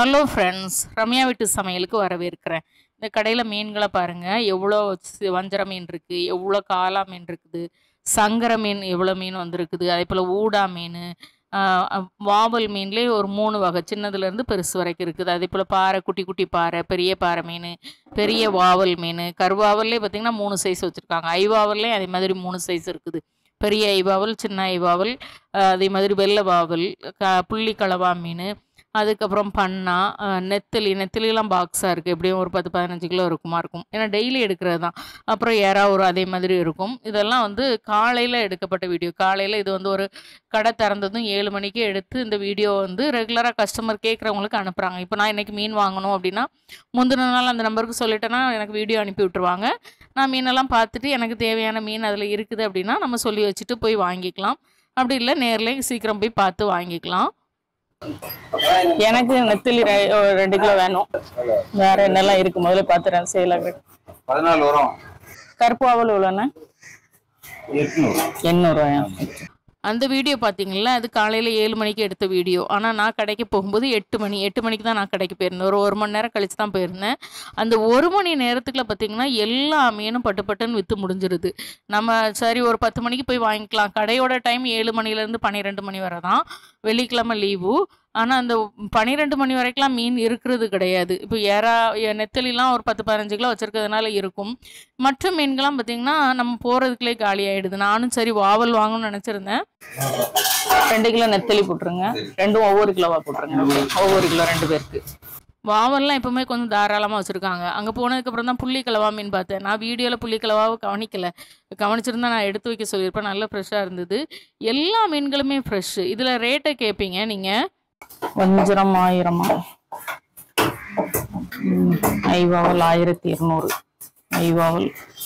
Hello friends Ramya வீட்டு சமையலுக்கு வரவேற்கிறேன் இந்த கடையில் மீன்களை பாருங்கள் எவ்வளோ சி- வஞ்சர மீன் இருக்குது எவ்வளோ காளா மீன் இருக்குது சங்கர மீன் எவ்வளோ மீன் வந்திருக்குது அதே போல் ஊடா மீன் ஆஹ் அஹ் வாவல் மீன்லேயே ஒரு மூணு வகை சின்னதுலேருந்து பெருசு வரைக்கும் இருக்குது அதே போல் பாறை குட்டி குட்டி பாறை பெரிய பாறை மீன் பெரிய வாவல் மீன் கருவாவல்லே பார்த்திங்கன்னா மூணு சைஸ் வச்சுருக்காங்க ஐவாவல்லே அதே மாதிரி மூணு சைஸ் இருக்குது பெரிய ஐவாவல் சின்ன ஐவாவல் ஆஹ் அதே மாதிரி வெள்ளை வாவல் க புள்ளி கலவா மீன் அதுக்கப்புறம் பண்ணா ஆஹ் நெத்திலி நெத்திலிலாம் பாக்ஸாக இருக்குது எப்படியும் ஒரு பத்து பதினஞ்சு கிலோ இருக்குமா இருக்கும் ஏன்னா டெய்லி எடுக்கிறது தான் அப்புறம் எறா ஒரு அதே மாதிரி இருக்கும் இதெல்லாம் வந்து காலையில் எடுக்கப்பட்ட வீடியோ காலையில் இது வந்து ஒரு கடை திறந்ததும் ஏழு மணிக்கு எடுத்து இந்த வீடியோ வந்து ரெகுலராக கஸ்டமர் கேட்குறவங்களுக்கு அனுப்புகிறாங்க இப்போ நான் இன்றைக்கி மீன் வாங்கணும் அப்படின்னா முந்தின நாள் அந்த நம்பருக்கு சொல்லிட்டேன்னா எனக்கு வீடியோ அனுப்பி விட்ருவாங்க நான் மீனெல்லாம் பார்த்துட்டு எனக்கு தேவையான மீன் அதில் இருக்குது அப்படின்னா நம்ம சொல்லி வச்சுட்டு போய் வாங்கிக்கலாம் அப்படி இல்லை நேர்லேயே சீக்கிரம் போய் பார்த்து வாங்கிக்கலாம் எனக்கு நெத்திலி ரெ- ஒரு ரெண்டு கிலோ வேணும் வேற என்னெல்லாம் இருக்கு முதல்ல பாத்துறேன் சேலம் பதினாலு வரும் கருப்பு அவல் எவ்வளோண்ணே எட்நூறு எண்ணூறு ரூபாயா அந்த வீடியோ பார்த்தீங்களா அது காலையில் ஏழு மணிக்கு எடுத்த வீடியோ ஆனால் நான் கடைக்கு போகும்போது எட்டு மணி எட்டு மணிக்கு தான் நான் கடைக்கு போயிருந்தேன் ஒரு ஒரு மணி நேரம் கழிச்சு தான் போயிருந்தேன் அந்த ஒரு மணி நேரத்துக்குள்ள பார்த்தீங்கன்னா எல்லா மீனும் பட்டு பட்டுன்னு விற்று முடிஞ்சிருது நம்ம சரி ஒரு பத்து மணிக்கு போய் வாங்கிக்கலாம் கடையோட டைம் ஏழு மணிலேருந்து பன்னிரெண்டு மணி வரை தான் வெள்ளிக்கிழமை லீவு ஆனால் அந்த பன்னிரெண்டு மணி வரைக்கும்லாம் மீன் இருக்கிறது கிடையாது இப்போ ஏறா எ- நெத்தலிலாம் ஒரு பத்து பதினஞ்சு கிலோ வச்சுருக்கிறதுனால இருக்கும் மற்ற மீன்கள்லாம் பார்த்தீங்கன்னா நம்ம போகிறதுக்குள்ளே காலி ஆயிடுது நானும் சரி வாவல் வாங்கணும்னு நினச்சிருந்தேன் ரெண்டு கிலோ நெத்திலி போட்டுருங்க ரெண்டும் ஒவ்வொரு கிலோவா போட்டுருங்க ஒவ்வொரு கிலோ ரெண்டு பேருக்கு வாவல்லாம் எப்பவுமே கொஞ்சம் தாராளமாக வச்சுருக்காங்க அங்கே போனதுக்கப்புறம் தான் புள்ளி கலவா மீன் பார்த்தேன் நான் வீடியோவில் புள்ளி கலவாவை கவனிக்கல கவனிச்சிருந்தா நான் எடுத்து வைக்க சொல்லியிருப்பேன் நல்ல ஃப்ரெஷ்ஷாக இருந்தது எல்லா மீன்களுமே ஃப்ரெஷ்ஷு இதில் ரேட்டை கேட்பீங்க நீங்கள் வஞ்சிரம் ஆயிரமா ம், ஐவாவல் ஆயிரத்தி இருநூறு ஐவாவல்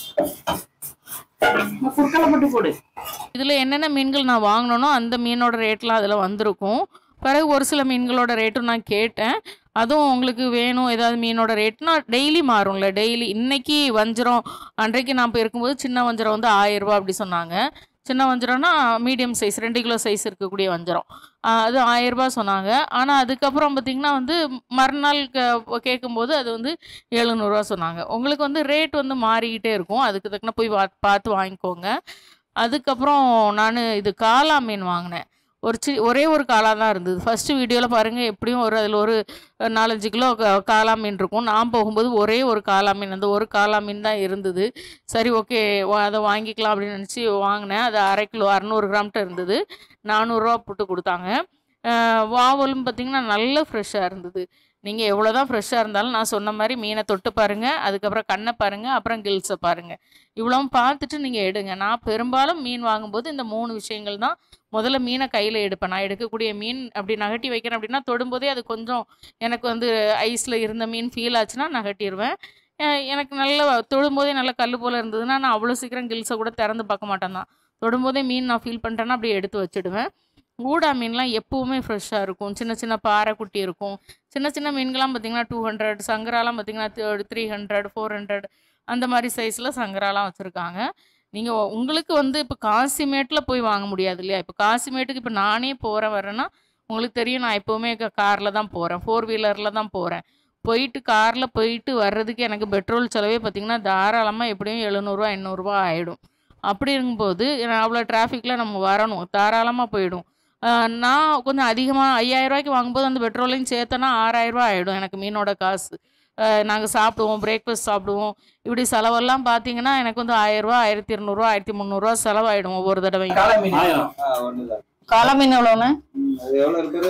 புற்களை மட்டும் போடு இதில் என்னென்ன மீன்கள் நான் வாங்கினனோ அந்த மீனோட ரேட்லாம் அதில் வந்திருக்கும் பிறகு ஒரு சில மீன்களோட ரேட்டும் நான் கேட்டேன் அதுவும் உங்களுக்கு வேணும் ஏதாவது மீனோட ரேட்னா டெய்லி மாறும்ல டெய்லி இன்னைக்கு வஞ்சரம் அன்றைக்கு நான் போயிருக்கும்போது சின்ன வஞ்சரம் வந்து ஆயிரம் ரூபாய் அப்படி சொன்னாங்க சின்ன வஞ்சரம்னா மீடியம் சைஸ் ரெண்டு கிலோ சைஸ் இருக்கக்கூடிய வஞ்சரம் ஆஹ் அது ஆயிரம் ரூபாய் சொன்னாங்க ஆனால் அதுக்கப்புறம் பார்த்திங்கன்னா வந்து மறுநாள் க- கேட்கும்போது அது வந்து எழுநூறுவா சொன்னாங்க உங்களுக்கு வந்து ரேட் வந்து மாறிக்கிட்டே இருக்கும் அதுக்கு தக்கன போய் வா- பார்த்து வாங்கிக்கோங்க அதுக்கப்புறம் நான் இது காளா மீன் வாங்கினேன் ஒரு சி ஒரே ஒரு காளா தான் இருந்தது ஃபஸ்ட்டு வீடியோவில் பாருங்கள் எப்படியும் ஒரு அதில் ஒரு நாலஞ்சு கிலோ க- காளா மீன் இருக்கும் நான் போகும்போது ஒரே ஒரு காளா மீன் அந்த ஒரு காளா மீன் தான் இருந்தது சரி ஓகே அதை வாங்கிக்கலாம் அப்படின்னு நினச்சி வாங்கினேன் அது அரை கிலோ அறநூறு கிராம்கிட்ட இருந்தது நானூறுரூவா போட்டு கொடுத்தாங்க அஹ் வாவலும் பார்த்திங்கன்னா நல்ல ஃப்ரெஷ்ஷாக இருந்தது நீங்கள் எவ்வளோ தான் ஃப்ரெஷ்ஷாக இருந்தாலும் நான் சொன்ன மாதிரி மீனை தொட்டு பாருங்கள் அதுக்கப்புறம் கண்ணை பாருங்கள் அப்புறம் கில்ஸை பாருங்கள் இவ்வளவும் பார்த்துட்டு நீங்கள் எடுங்க நான் பெரும்பாலும் மீன் வாங்கும்போது இந்த மூணு விஷயங்கள் தான் முதல்ல மீனை கையில் எடுப்பேன் நான் எடுக்கக்கூடிய மீன் அப்படி நகட்டி வைக்கிறேன் அப்படின்னா தொடும்போதே அது கொஞ்சம் எனக்கு வந்து ஐஸில் இருந்த மீன் ஃபீல் ஆச்சுன்னா நகட்டிடுவேன் அஹ் எனக்கு நல்ல தொடும்போதே நல்ல கல் போல் இருந்ததுன்னா நான் அவ்வளோ சீக்கிரம் கில்ஸை கூட திறந்து பார்க்க மாட்டேன் தான் தொடும்போதே மீன் நான் ஃபீல் பண்ணிட்டேன்னா அப்படியே எடுத்து வச்சுடுவேன் ஊடா மீன்லாம் எப்போவுமே ஃப்ரெஷ்ஷாக இருக்கும் சின்ன சின்ன பாறை குட்டி இருக்கும் சின்ன சின்ன மீன்கள்லாம் பார்த்தீங்கன்னா டூ ஹண்ட்ரட் சங்கராலாம் பார்த்தீங்கன்னா த்ரீ ஹண்ட்ரட் ஃபோர் ஹண்ட்ரட் அந்த மாதிரி சைஸில் சங்கராலாம் வச்சுருக்காங்க நீங்கள் உங்களுக்கு வந்து இப்போ காசிமேட்டில் போய் வாங்க முடியாது இல்லையா இப்போ காசிமேட்டுக்கு இப்போ நானே போகிறேன் வரேன்னா உங்களுக்கு தெரியும் நான் எப்போவுமே காரில் தான் போகிறேன் ஃபோர் வீலரில் தான் போகிறேன் போயிட்டு காரில் போயிட்டு வர்றதுக்கு எனக்கு பெட்ரோல் செலவே பார்த்திங்கன்னா தாராளமாக எப்படியும் எழுநூறுவா எண்ணூறுரூவா ஆகிடும் அப்படி இருக்கும்போது நான் அவ்வளோ டிராஃபிக்கில் நம்ம வரணும் தாராளமாக போயிடும் ஆஹ் நான் கொஞ்சம் அதிகமாக ஐயாயிரம் ரூபாய்க்கு வாங்கும்போது அந்த பெட்ரோலையும் சேர்த்தனா ஆறாயிரரூபா ஆகிடும் எனக்கு மீனோட காசு நாங்கள் சாப்பிடுவோம் பிரேக்ஃபாஸ்ட் சாப்பிடுவோம் இப்படி செலவெல்லாம் பார்த்தீங்கன்னா எனக்கு வந்து ஆயிரரூவா ஆயிரத்தி இரநூறுவா ஆயிரத்தி முந்நூறுரூவா செலவாயிடும் ஒவ்வொரு தடவையும் காளை மீன் ஆ, ஒண்ணுதான். காளை மீன் எவ்வளோண்ணே ம், அது எவ்வளவு இருக்குது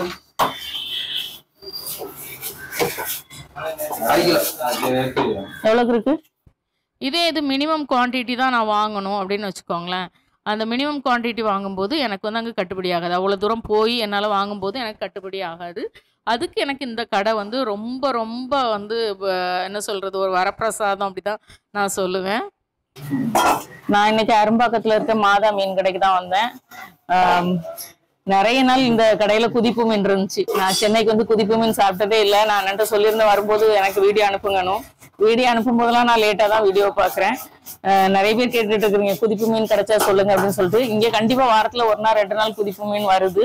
அரை கிலோ அது இருக்குது. எவ்வளோக்கு இருக்கு இதே இது மினிமம் குவான்டிட்டி தான் நான் வாங்கணும் அப்படின்னு வச்சுக்கோங்களேன் அந்த மினிமம் குவான்டிட்டி வாங்கும்போது எனக்கு வந்து அங்கே கட்டுப்படி ஆகாது அவ்வளோ தூரம் போய் என்னால் வாங்கும்போது எனக்கு கட்டுப்படி ஆகாது அதுக்கு எனக்கு இந்த கடை வந்து ரொம்ப ரொம்ப வந்து வ- என்ன சொல்கிறது ஒரு வரப்பிரசாதம் அப்படி தான் நான் சொல்லுவேன் நான் இன்னைக்கு அரும்பாக்கத்துல இருக்க மாதா மீன் கடைக்கு தான் வந்தேன் ஆம், நிறைய நாள் இந்த கடையில குதிப்பு மீன் இருந்துச்சு நான் சென்னைக்கு வந்து குதிப்பு மீன் சாப்பிட்டதே இல்லை நான் அண்ணன்ட்ட சொல்லியிருந்தேன் வரும்போது எனக்கு வீடியோ அனுப்புங்கணும் வீடியோ அனுப்பும் போதெல்லாம் நான் லேட்டா தான் வீடியோ பாக்குறேன் அஹ் நிறைய பேர் கேட்டுட்டு இருக்கிறீங்க குதிப்பு மீன் கிடைச்சா சொல்லுங்க அப்படின்னு சொல்லிட்டு இங்க கண்டிப்பா வாரத்துல ஒரு நாள் ரெண்டு நாள் குதிப்பு மீன் வருது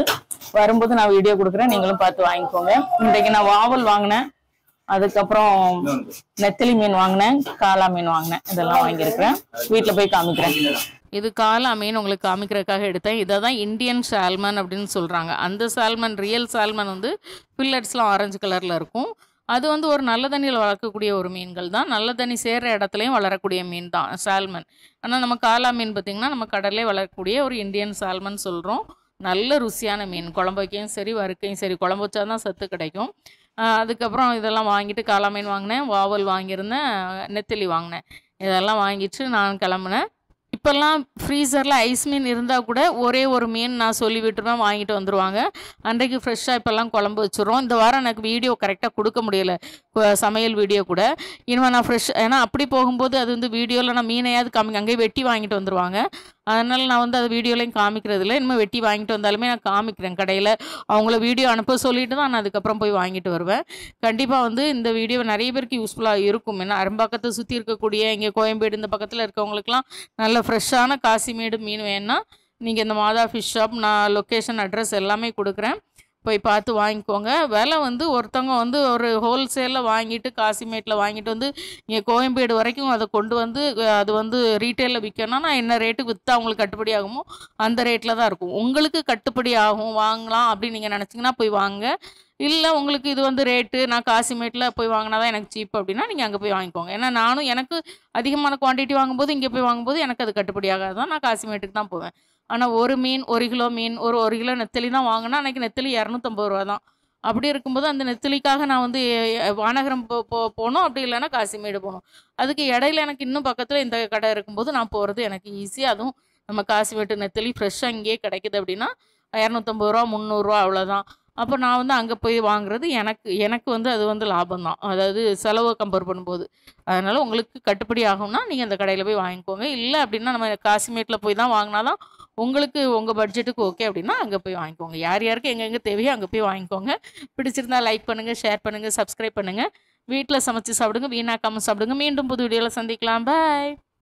வரும்போது நான் வீடியோ கொடுக்குறேன் நீங்களும் பார்த்து வாங்கிக்கோங்க இன்றைக்கு நான் வாவல் வாங்கினேன் அதுக்கப்புறம் நெத்திலி மீன் வாங்கினேன் காளா மீன் வாங்கினேன் இதெல்லாம் வாங்கியிருக்கிறேன் வீட்டில் போய் காமிக்கிறேன் இது காலா மீன் உங்களுக்கு காமிக்கிறதுக்காக எடுத்தேன் இதை தான் இந்தியன் சால்மன் அப்படின்னு சொல்கிறாங்க அந்த சால்மன் ரியல் சால்மன் வந்து பில்லட்ஸ்லாம் ஆரஞ்சு கலரில் இருக்கும் அது வந்து ஒரு நல்ல தண்ணியில் வளர்க்கக்கூடிய ஒரு மீன்கள் தான் நல்ல தண்ணி சேர்ற இடத்துலையும் வளரக்கூடிய மீன் தான் சால்மன் ஆனால் நம்ம காலா மீன் பார்த்திங்கன்னா நம்ம கடல்லே வளரக்கூடிய ஒரு இந்தியன் சால்மன் சொல்கிறோம் நல்ல ருசியான மீன் குழம்பு வைக்கையும் சரி வறுக்கையும் சரி குழம்பு வச்சா தான் சத்து கிடைக்கும் ஆஹ் அதுக்கப்புறம் இதெல்லாம் வாங்கிட்டு காளா மீன் வாங்கினேன் வாவல் வாங்கியிருந்தேன் நெத்திலி வாங்கினேன் இதெல்லாம் வாங்கிட்டு நான் கிளம்புனேன் இப்போல்லாம் ஃப்ரீசரில் ஐஸ் மீன் இருந்தால் கூட ஒரே ஒரு மீன் நான் சொல்லி விட்டுருவேன் வாங்கிட்டு வந்துடுவாங்க அன்றைக்கு ஃப்ரெஷ்ஷாக இப்போல்லாம் குழம்பு வச்சுருவோம் இந்த வாரம் எனக்கு வீடியோ கரெக்டாக கொடுக்க முடியல கு- சமையல் வீடியோ கூட இனிமேல் நான் ஃப்ரெஷ் ஏன்னா அப்படி போகும்போது அது வந்து வீடியோவில் நான் மீனையாவது காமிக்க அங்கேயே வெட்டி வாங்கிட்டு வந்துடுவாங்க அதனால் நான் வந்து அது வீடியோலையும் காமிக்கிறது இல்லை இனிமேல் வெட்டி வாங்கிட்டு வந்தாலுமே நான் காமிக்கிறேன் கடையில் அவங்கள வீடியோ அனுப்ப சொல்லிட்டு தான் நான் அதுக்கப்புறம் போய் வாங்கிட்டு வருவேன் கண்டிப்பாக வந்து இந்த வீடியோ நிறைய பேருக்கு யூஸ்ஃபுல்லாக இருக்கும் ஏன்னா அரும்பாக்கத்தை சுற்றி இருக்கக்கூடிய இங்கே கோயம்பேடு இந்த பக்கத்தில் இருக்கவங்களுக்குலாம் நல்ல ஃப்ரெஷ்ஷான காசிமேடு மீன் வேணும்னா நீங்கள் இந்த மாதா ஃபிஷ் ஷாப் நான் லொக்கேஷன் அட்ரஸ் எல்லாமே கொடுக்குறேன் போய் பார்த்து வாங்கிக்கோங்க விலை வந்து ஒருத்தவங்க வந்து ஒரு ஹோல்சேலில் வாங்கிட்டு காசிமேட்டில் வாங்கிட்டு வந்து இங்கே கோயம்பேடு வரைக்கும் அதை கொண்டு வந்து அஹ், அது வந்து ரீட்டெயிலில் விற்கணும்னா நான் என்ன ரேட்டுக்கு விற்றா அவங்களுக்கு கட்டுப்படி ஆகுமோ அந்த ரேட்டில் தான் இருக்கும் உங்களுக்கு கட்டுப்படி ஆகும் வாங்கலாம் அப்படின்னு நீங்கள் நினச்சிங்கன்னா போய் வாங்க இல்லை உங்களுக்கு இது வந்து ரேட்டு நான் காசிமேட்டில் போய் வாங்கினா தான் எனக்கு சீப் அப்படின்னா நீங்கள் அங்கே போய் வாங்கிக்கோங்க ஏன்னா நானும் எனக்கு அதிகமான குவான்டிட்டி வாங்கும்போது இங்கே போய் வாங்கும்போது எனக்கு அது கட்டுப்படி ஆகாது தான் நான் காசிமேட்டுக்கு தான் போவேன் ஆனால் ஒரு மீன் ஒரு கிலோ மீன் ஒரு ஒரு கிலோ நெத்தலி தான் வாங்கினா அன்றைக்கி நெத்தலி இரநூத்தம்பது ரூபா தான் அப்படி இருக்கும்போது அந்த நெத்தலிக்காக நான் வந்து எ- வானகரம் போ போ- போகணும் அப்படி இல்லைன்னா காசிமேடு போகணும் அதுக்கு இடையில எனக்கு இன்னும் பக்கத்தில் இந்த கடை இருக்கும்போது நான் போகிறது எனக்கு ஈஸி அதுவும் நம்ம காசிமேட்டு நெத்தலி ஃப்ரெஷ்ஷாக இங்கேயே கிடைக்குது அப்படின்னா இரநூத்தம்பது ரூபா முந்நூறுரூவா அவ்வளோதான் அப்போ நான் வந்து அங்கே போய் வாங்குறது எனக்கு எனக்கு வந்து அது வந்து லாபம் தான் அதாவது செலவை கம்பேர் பண்ணும்போது அதனால் உங்களுக்கு கட்டுப்படி ஆகும்னா நீங்கள் அந்த கடையில் போய் வாங்கிக்கோங்க இல்லை அப்படின்னா நம்ம காசிமேட்டில் போய் தான் வாங்கினா தான் உங்களுக்கு உங்கள் பட்ஜெட்டுக்கு ஓகே அப்படின்னா அங்கே போய் வாங்கிக்கோங்க யார் யாருக்கு எங்கெங்கே தேவையோ அங்கே போய் வாங்கிக்கோங்க பிடிச்சிருந்தா லைக் பண்ணுங்கள் ஷேர் பண்ணுங்கள் சப்ஸ்கிரைப் பண்ணுங்கள் வீட்டில் சமைச்சு சாப்பிடுங்க வீணாக்காமல் சாப்பிடுங்க மீண்டும் புது வீடியோவில் சந்திக்கலாம் பாய்